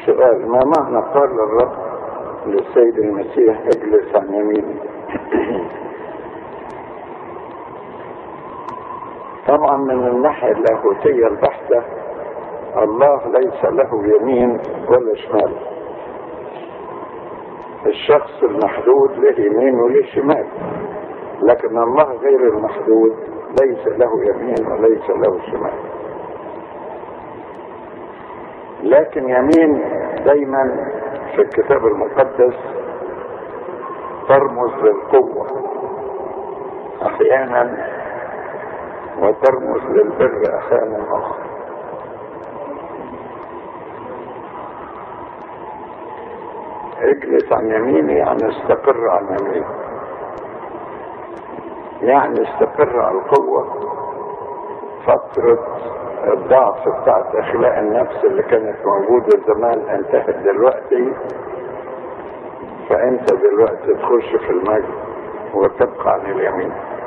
سؤال ما معنى قال الرب للسيد المسيح اجلس عن يميني طبعا من الناحية اللاهوتية البحتة الله ليس له يمين ولا شمال الشخص المحدود له يمين وله شمال لكن الله غير المحدود ليس له يمين وليس له شمال لكن يمين دايما في الكتاب المقدس ترمز للقوة أحيانا وترمز للبر أحيانا أخرى اجلس عن يميني يعني استقر عن يميني يعني استقر على القوة فترة الضعف بتاعت اخلاق النفس اللي كانت موجودة زمان انتهت دلوقتي فانت دلوقتي تخش في المجد وتبقى عن اليمين